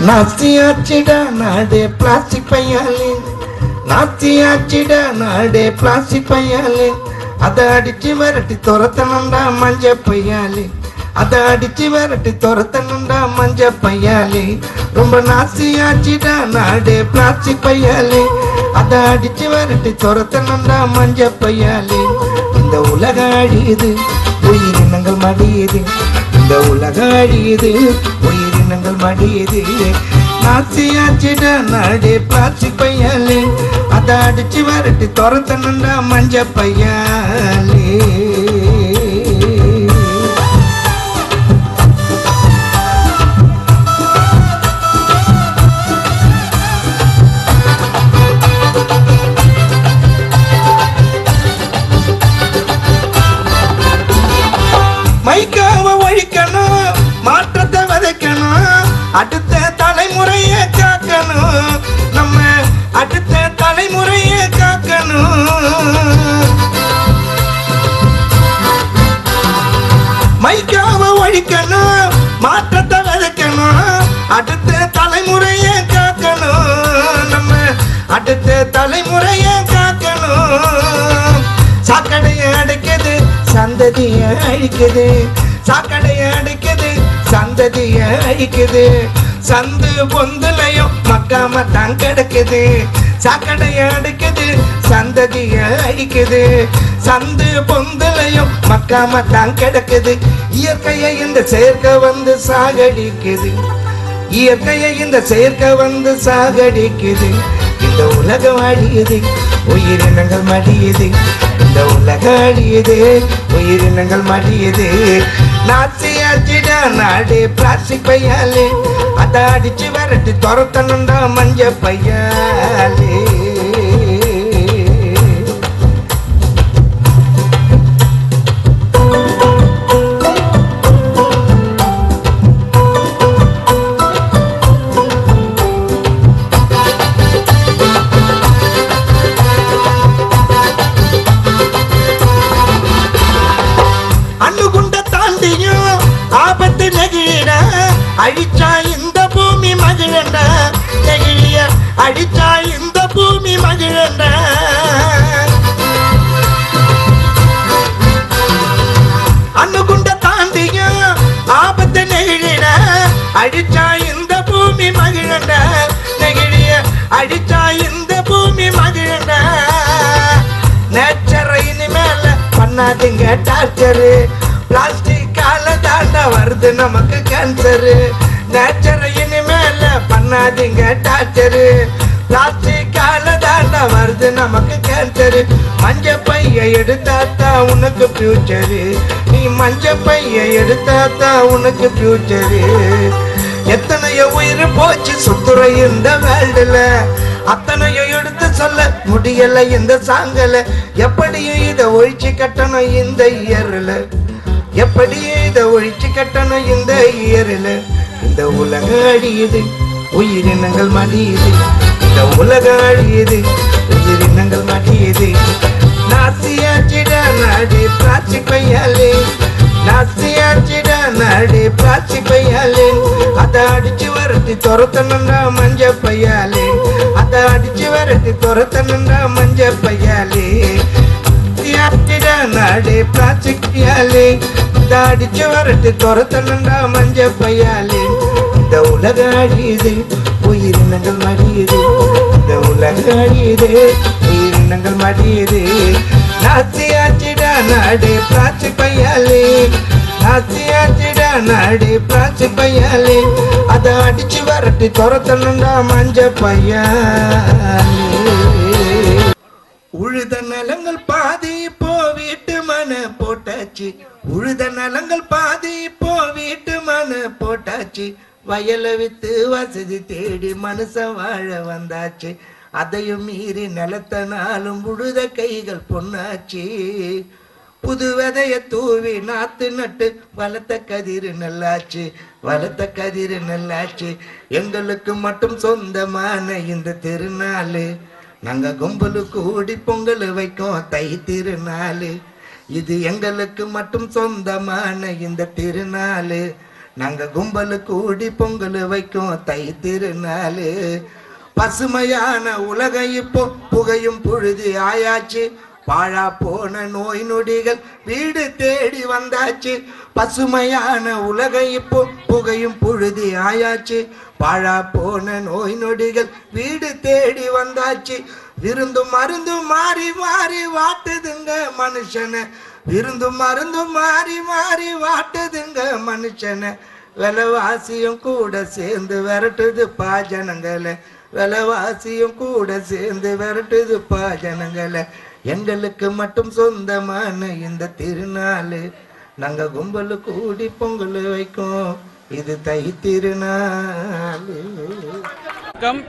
நாஸ்தியாச்சிடா நாடே பிளாஸ்டிக் பையாலே நாஸ்தியாச்சிடா நாடே பிளாஸ்டிக் பையாலே அதை அடிச்சு விரட்டி துரத்தணும்டா மஞ்ச பையாலே அதை அடிச்சு விரட்டி துரத்தணும்டா மஞ்ச பையாலே ரொம்ப நாஸ்தியாச்சிடா நாடே பிளாஸ்டிக் பையாலே அதை அடிச்சு விரட்டி துரத்தணும்டா மஞ்ச பையாலே இந்த உலக அழியுது உயிரினங்கள் மடியுது இந்த உலக அழியுது உயிரினங்கள் மடியுது நாசியாச்சிட நாடே பிளாஸ்டிக் பையாலே அதை அடிச்சு விரட்டி துரத்தணும்டா மஞ்ச பையாலே மைக்காவ ஒழிக்கணும் மாற்றத்தை விதைக்கணும் அடுத்த தலைமுறையை காக்கணும் நம்ம அடுத்த தலைமுறையை காக்கணும் மைக்காவ ஒழிக்கணும் மாற்றத்தை விதைக்கணும் அடுத்த தலைமுறையை காக்கணும் நம்ம அடுத்த தலைமுறையை காக்கணும் சாக்கடையை அடைக்குது சந்ததியை அழிக்குது சாக்கடையை அடைக்குது சந்ததியை அழிக்குது சந்து பொந்துலையும் மக்காம தான் கிடக்குது சாக்கடையை அடைக்குது சந்ததியை அழிக்குது சந்து பொந்துலையும் மக்காம தான் கிடக்குது இயற்கையை இந்த செயற்கை வந்து சாகடிக்குது இயற்கையை இந்த செயற்கை வந்து சாகடிக்குது இந்த உலகம் அழியுது உயிரினங்கள் மடியுது இந்த உலக அழியுது உயிரினங்கள் மடியுது நாசி அடிடா நாடு பிளாஸ்டிக் பையாலே அதை அடிச்சு விரட்டி துரத்தணும்டா மஞ்ச பையாலே அணுகுண்ட தாண்டியும் ஆபத்து நெகிழ அழிச்சா இந்த பூமி மகிழண்ட நெகிழிய அடிச்சா இந்த பூமி மகிழண்ட அணுகுண்ட தாண்டியும் ஆபத்து நெகிழிட அடிச்சா இந்த பூமி மகிழண்ட நெகிழிய அடிச்சா இந்த பூமி மகிழண்ட நேச்சரை இனிமேல பண்ணாதீங்க டாக்டரு பிளாஸ்டிக்கால தாண்டா வருது நமக்கு கேன்சரு நேச்சரை இனிமேல பண்ணாதீங்க டாக்டரு பிளாஸ்டிக்கால தாண்டா வருது நமக்கு கேன்சரு மஞ்ச பைய எடுத்தாத்தா உனக்கு ஃபியூச்சரு நீ மஞ்ச பைய எடுத்தாத்தா உனக்கு ஃபியூச்சரு எத்தனையோ உயிர் போச்சு சுத்துற இந்த வேல்டுல அத்தனையோ எடுத்து சொல்ல முடியல இந்த சாங்கல எப்படியும் இத ஒழிச்சு கட்டணும் இந்த இயர்ல எப்படியும் இத ஒழிச்சு கட்டணும் இந்த இயர்ல இந்த உலக அழியுது உயிரினங்கள் மடியுது இந்த உலக அழியுது உயிரினங்கள் மடியுது நாசியாச்சிட நாடு பிளாச்சி பையாலே நாசியாச்சிட நாடு பிளாச்சி பையாலே அதை அடிச்சு வரட்டி துரத்தணும்டா மஞ்ச பையாலே அதை அடிச்சு வரட்டி துரத்தணும்டா மஞ்ச பையாலே யாத்திட நாடு பிளாஸ்டிக் பையாலே அதை அடிச்சு வரட்டி துரத்தணும்டா மஞ்ச பையாலே இந்த உலக அழியுது உயிரினங்கள் மடியுது இந்த உலக அழியுது உயிரினங்கள் மடியுது நாசியாச்சிடா நாடு பிளாஸ்டிக் பையாலே நாசியாச்சிடா நாடு பிளாஸ்டிக் பையாலே அதை அடிச்சு வரட்டி துரத்தணும்டா மஞ்ச பையாலே உழுத நலங்கள் பாதி இப்போ வீட்டு மன போட்டாச்சு உழுத நலங்கள் பாதி இப்போ வீட்டு மன போட்டாச்சு வயலை வித்து வசதி தேடி மனுஷன் வாழ வந்தாச்சு அதையும் மீறி நிலத்தனாலும் உழுத கைகள் பொண்ணாச்சு புது விதைய தூவி நாத்து நட்டு வளர்த்த கதிர் நல்லாச்சு வளர்த்த கதிர் நல்லாச்சு எங்களுக்கு மட்டும் சொந்தமான இந்த திருநாள் நாங்க கும்பலு கூடி பொங்கல் வைக்கும் தை திருநாள் இது எங்களுக்கு மட்டும் சொந்தமான இந்த திருநாள் நாங்க கும்பலு கூடி பொங்கல் வைக்கும் தை திருநாளு பசுமையான உலகம் இப்போ புகையும் புழுதி ஆயாச்சு பாழா போன நோய் நொடிகள் வீடு தேடி வந்தாச்சு பசுமையான உலகம் இப்போ புகையும் புழுதி ஆயாச்சு பாழா போன நோய் நொடிகள் வீடு தேடி வந்தாச்சு விருந்தும் மருந்தும் மாறி மாறி வாட்டுதுங்க மனுஷனை விருந்தும் மருந்தும் மாறி மாறி வாட்டுதுங்க மனுஷனை விலைவாசியும் கூட சேர்ந்து விரட்டுதுப்பா ஜனங்களை விலைவாசியும் கூட சேர்ந்து விரட்டுதுப்பா ஜனங்களை எங்களுக்கு மட்டும் சொந்தமான இந்த திருநாள் நாங்க கும்பல் கூடி பொங்கல் வைக்கும் இது தை திருநாள் வணக்கம்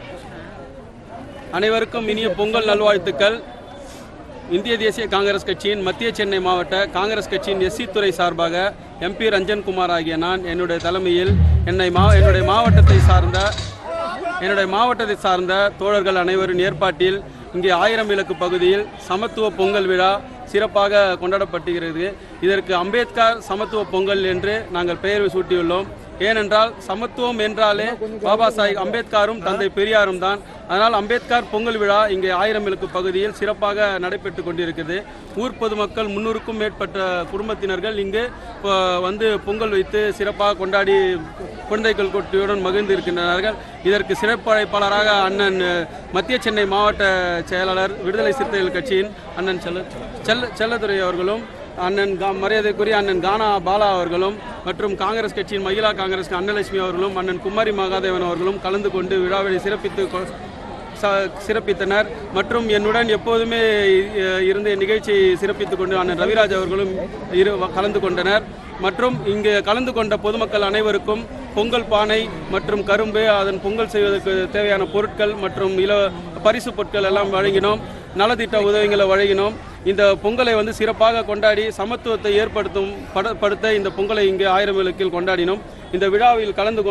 அனைவருக்கும் இனிய பொங்கல் நல்வாழ்த்துக்கள் இந்திய தேசிய காங்கிரஸ் கட்சியின் மத்திய சென்னை மாவட்ட காங்கிரஸ் கட்சியின் எஸ்சி துறை சார்பாக எம்பி ரஞ்சன்குமார் ஆகிய நான் என்னுடைய தலைமையில் என்னை மா என்னுடைய மாவட்டத்தை சார்ந்த என்னுடைய மாவட்டத்தை சார்ந்த தோழர்கள் அனைவரின் ஏற்பாட்டில் இங்கே ஆயிரம் விளக்கு பகுதியில் சமத்துவ பொங்கல் விழா சிறப்பாக கொண்டாடப்படுகிறது இதற்கு அம்பேத்கர் சமத்துவ பொங்கல் என்று நாங்கள் பெயர் சூட்டியுள்ளோம் ஏனென்றால் சமத்துவம் என்றாலே பாபா சாஹிப் அம்பேத்கரும் தந்தை பெரியாரும் தான் அதனால் அம்பேத்கர் பொங்கல் விழா இங்கே ஆயிரம் விளக்கு பகுதியில் சிறப்பாக நடைபெற்று கொண்டிருக்கிறது ஊர் பொதுமக்கள் முன்னூறுக்கும் மேற்பட்ட குடும்பத்தினர்கள் இங்கு இப்போ வந்து பொங்கல் வைத்து சிறப்பாக கொண்டாடி குழந்தைகள் கொட்டியுடன் மகிழ்ந்து இருக்கின்றனர் இதற்கு சிறப்பு அழைப்பாளராக அண்ணன் அஹ், மத்திய சென்னை மாவட்ட செயலாளர் விடுதலை சிறுத்தைகள் கட்சியின் அண்ணன் செல்ல செல்ல செல்லதுரை அவர்களும் அண்ணன் கா மரியாதைக்குரிய அண்ணன் கானா பாலா அவர்களும் மற்றும் காங்கிரஸ் கட்சியின் மகிழா காங்கிரஸ் அன்னலட்சுமி அவர்களும் அண்ணன் குமாரி மகாதேவன் அவர்களும் கலந்து கொண்டு விழாவை சிறப்பித்து கொ- ச- சிறப்பித்தனர் மற்றும் என்னுடன் எப்போதுமே அஹ், இருந்து நிகழ்ச்சியை சிறப்பித்துக் கொண்டு அண்ணன் ரவிராஜ் அவர்களும் இரு கலந்து கொண்டனர் மற்றும் இங்கு கலந்து கொண்ட பொதுமக்கள் அனைவருக்கும் பொங்கல் பானை மற்றும் கரும்பு அதன் பொங்கல் செய்வதற்கு தேவையான பொருட்கள் மற்றும் இல பரிசு பொருட்கள் எல்லாம் வழங்கினோம் நலத்திட்ட உதவிகளை வழங்கினோம் இந்த பொங்கலை வந்து சிறப்பாக கொண்டாடி சமத்துவத்தை ஏற்படுத்தும் பட- படுத்த இந்த பொங்கலை இங்கு ஆயிரம் விளக்கில் கொண்டாடினோம் இந்த விழாவில் கலந்து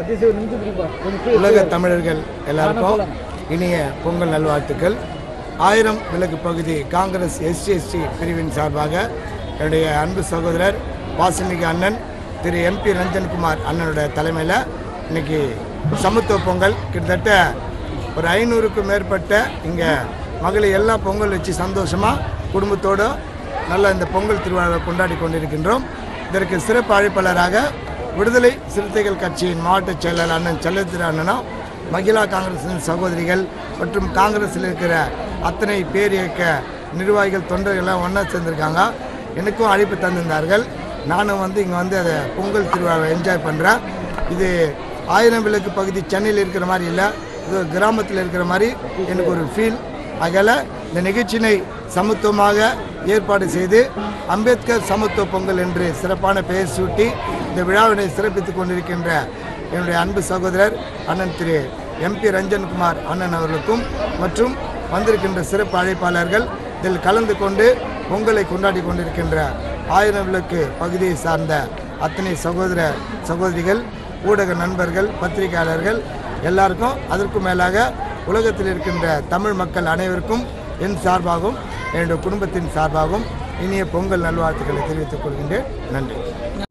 கொண்டு உலக தமிழர்கள் எல்லாருக்கும் இனிய பொங்கல் நல்வாழ்த்துக்கள் ஆயிரம் விளக்கு பகுதி காங்கிரஸ் எஸ்சி எஸ்டி பிரிவின் சார்பாக என்னுடைய அன்பு சகோதரர் வாசமிகு அண்ணன் திரு எம்பி ரஞ்சன்குமார் அண்ணனுடைய தலைமையில் இன்னைக்கு சமத்துவ பொங்கல் கிட்டத்தட்ட ஒரு ஐநூறுக்கும் மேற்பட்ட இங்கே மகளிர் எல்லாம் பொங்கல் வச்சு சந்தோஷமாக குடும்பத்தோடு நல்ல இந்த பொங்கல் திருவிழாவை கொண்டாடி கொண்டிருக்கின்றோம் இதற்கு சிறப்பு அழைப்பாளராக விடுதலை சிறுத்தைகள் கட்சியின் மாவட்ட செயலாளர் அண்ணன் செல்லத்திரு அண்ணனும் மகிழா காங்கிரசின் சகோதரிகள் மற்றும் காங்கிரஸில் இருக்கிற அத்தனை பேர் இயக்க நிர்வாகிகள் தொண்டர்கள் எல்லாம் ஒன்றா சேர்ந்திருக்காங்க எனக்கும் அழைப்பு தந்திருந்தார்கள் நானும் வந்து இங்கே வந்து அதை பொங்கல் திருவிழாவை என்ஜாய் பண்ணுறேன் இது ஆயிரம் விளக்கு பகுதி சென்னையில் இருக்கிற மாதிரி இல்லை இது ஒரு கிராமத்தில் இருக்கிற மாதிரி எனக்கு ஒரு ஃபீல் ஆகையால் இந்த நிகழ்ச்சியினை சமத்துவமாக ஏற்பாடு செய்து அம்பேத்கர் சமத்துவ பொங்கல் என்று சிறப்பான பெயர் சூட்டி இந்த விழாவினை சிறப்பித்துக் கொண்டிருக்கின்ற என்னுடைய அன்பு சகோதரர் அண்ணன் திரு எம்பி ரஞ்சன்குமார் அண்ணன் அவர்களுக்கும் மற்றும் வந்திருக்கின்ற சிறப்பு அழைப்பாளர்கள் இதில் கலந்து கொண்டு பொங்கலை கொண்டாடி கொண்டிருக்கின்ற ஆயிரம் விளக்கு பகுதியை சார்ந்த அத்தனை சகோதர சகோதரிகள் ஊடக நண்பர்கள் பத்திரிகையாளர்கள் எல்லாருக்கும் அதற்கும் மேலாக உலகத்தில் இருக்கின்ற தமிழ் மக்கள் அனைவருக்கும் என் சார்பாகவும் என்னுடைய குடும்பத்தின் சார்பாகவும் இனிய பொங்கல் நல்வாழ்த்துக்களை தெரிவித்துக் கொள்கின்றேன் நன்றி